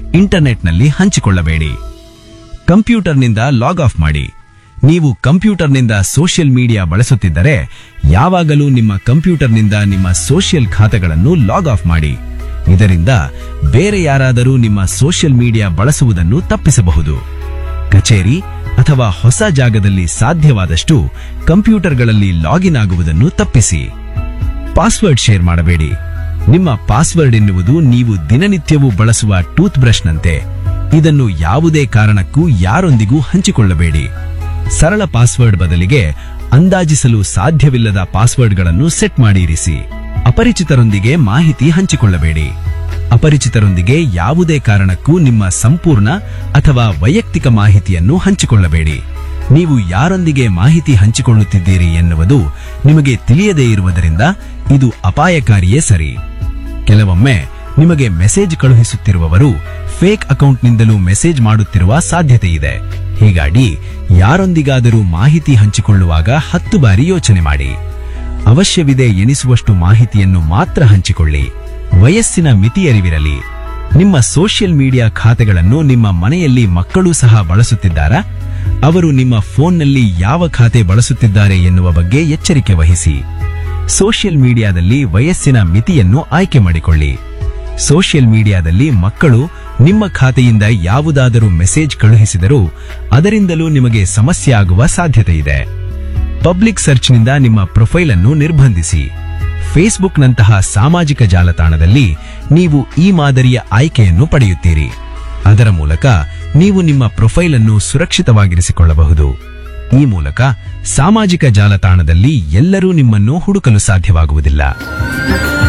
ಇಂಟರ್ನೆಟ್ನಲ್ಲಿ ಹಂಚಿಕೊಳ್ಳಬೇಡಿ ಕಂಪ್ಯೂಟರ್ನಿಂದ log of ಮಾಡಿ ನೀವು ಕಂಪ್ಯೂಟರ್ನಿಂದ social media ಬಳಸುತ್ತಿದ್ದರೆ ಯಾವಾಗಲೂ ನಿಮ್ಮ ಕಂಪ್ಯೂಟರ್ನಿಂದ ನಿಮ್ಮ ಸೋಷಿಯಲ್ ಖಾತೆಗಳನ್ನು ಲಾಗ್ ಆಫ್ ಮಾಡಿ ಇದರಿಂದ ಬೇರೆ ಯಾರಾದರೂ ನಿಮ್ಮ ಸೋಷಿಯಲ್ ಮೀಡಿಯಾ ಬಳಸುವುದನ್ನು ತಪ್ಪಿಸಬಹುದು ಕಚೇರಿ ಅಥವಾ ಹೊಸ ಜಾಗದಲ್ಲಿ ಸಾಧ್ಯವಾದಷ್ಟು ಕಂಪ್ಯೂಟರ್ಗಳಲ್ಲಿ ಲಾಗಿನ್ ಆಗುವುದನ್ನು ತಪ್ಪಿಸಿ ಪಾಸ್ವರ್ಡ್ ಶೇರ್ ಮಾಡಬೇಡಿ ನಿಮ್ಮ ಪಾಸ್ವರ್ಡ್ ಎನ್ನುವುದು ನೀವು ದಿನನಿತ್ಯವೂ ಬಳಸುವ ಟೂತ್ ಬ್ರಷ್ನಂತೆ ಇದನ್ನು ಯಾವುದೇ ಕಾರಣಕ್ಕೂ ಯಾರೊಂದಿಗೂ ಹಂಚಿಕೊಳ್ಳಬೇಡಿ ಸರಳ ಪಾಸ್ವರ್ಡ್ ಬದಲಿಗೆ ಅಂದಾಜಿಸಲು ಸಾಧ್ಯವಿಲ್ಲದ ಪಾಸ್ವರ್ಡ್ಗಳನ್ನು ಸೆಟ್ ಮಾಡಿ ಇರಿಸಿ ಅಪರಿಚಿತರೊಂದಿಗೆ ಮಾಹಿತಿ ಹಂಚಿಕೊಳ್ಳಬೇಡಿ ಅಪರಿಚಿತರೊಂದಿಗೆ ಯಾವುದೇ ಕಾರಣಕ್ಕೂ ನಿಮ್ಮ ಸಂಪೂರ್ಣ ಅಥವಾ ವೈಯಕ್ತಿಕ ಮಾಹಿತಿಯನ್ನು ಹಂಚಿಕೊಳ್ಳಬೇಡಿ ನೀವು ಯಾರೊಂದಿಗೆ ಮಾಹಿತಿ ಹಂಚಿಕೊಳ್ಳುತ್ತಿದ್ದೀರಿ ಎನ್ನುವುದು ನಿಮಗೆ ತಿಳಿಯದೇ ಇರುವುದರಿಂದ ಇದು ಅಪಾಯಕಾರಿಯೇ ಸರಿ ಕೆಲವೊಮ್ಮೆ ನಿಮಗೆ ಮೆಸೇಜ್ ಕಳುಹಿಸುತ್ತಿರುವವರು ಫೇಕ್ ಅಕೌಂಟ್ನಿಂದಲೂ ಮೆಸೇಜ್ ಮಾಡುತ್ತಿರುವ ಸಾಧ್ಯತೆ ಇದೆ ಹೀಗಾಗಿ ಯಾರೊಂದಿಗಾದರೂ ಮಾಹಿತಿ ಹಂಚಿಕೊಳ್ಳುವಾಗ ಹತ್ತು ಬಾರಿ ಯೋಚನೆ ಮಾಡಿ ಅವಶ್ಯವಿದೆ ಎನಿಸುವಷ್ಟು ಮಾಹಿತಿಯನ್ನು ಮಾತ್ರ ಹಂಚಿಕೊಳ್ಳಿ ವಯಸ್ಸಿನ ಮಿತಿಯರಿವಿರಲಿ ನಿಮ್ಮ ಸೋಷಿಯಲ್ ಮೀಡಿಯಾ ಖಾತೆಗಳನ್ನು ನಿಮ್ಮ ಮನೆಯಲ್ಲಿ ಮಕ್ಕಳು ಸಹ ಬಳಸುತ್ತಿದ್ದಾರಾ ಅವರು ನಿಮ್ಮ ಫೋನ್ನಲ್ಲಿ ಯಾವ ಖಾತೆ ಬಳಸುತ್ತಿದ್ದಾರೆ ಎನ್ನುವ ಬಗ್ಗೆ ಎಚ್ಚರಿಕೆ ವಹಿಸಿ ಸೋಷಿಯಲ್ ಮೀಡಿಯಾದಲ್ಲಿ ವಯಸ್ಸಿನ ಮಿತಿಯನ್ನು ಆಯ್ಕೆ ಮಾಡಿಕೊಳ್ಳಿ ಸೋಷಿಯಲ್ ಮೀಡಿಯಾದಲ್ಲಿ ಮಕ್ಕಳು ನಿಮ್ಮ ಖಾತೆಯಿಂದ ಯಾವುದಾದರೂ ಮೆಸೇಜ್ ಕಳುಹಿಸಿದರೂ ಅದರಿಂದಲೂ ನಿಮಗೆ ಸಮಸ್ಯೆ ಆಗುವ ಸಾಧ್ಯತೆ ಇದೆ ಪಬ್ಲಿಕ್ ಸರ್ಚ್ನಿಂದ ನಿಮ್ಮ ಪ್ರೊಫೈಲ್ ಅನ್ನು ನಿರ್ಬಂಧಿಸಿ ಫೇಸ್ಬುಕ್ನಂತಹ ಸಾಮಾಜಿಕ ಜಾಲತಾಣದಲ್ಲಿ ನೀವು ಈ ಮಾದರಿಯ ಆಯ್ಕೆಯನ್ನು ಪಡೆಯುತ್ತೀರಿ ಅದರ ಮೂಲಕ ನೀವು ನಿಮ್ಮ ಪ್ರೊಫೈಲ್ ಅನ್ನು ಸುರಕ್ಷಿತವಾಗಿರಿಸಿಕೊಳ್ಳಬಹುದು ಈ ಮೂಲಕ ಸಾಮಾಜಿಕ ಜಾಲತಾಣದಲ್ಲಿ ಎಲ್ಲರೂ ನಿಮ್ಮನ್ನು ಹುಡುಕಲು ಸಾಧ್ಯವಾಗುವುದಿಲ್ಲ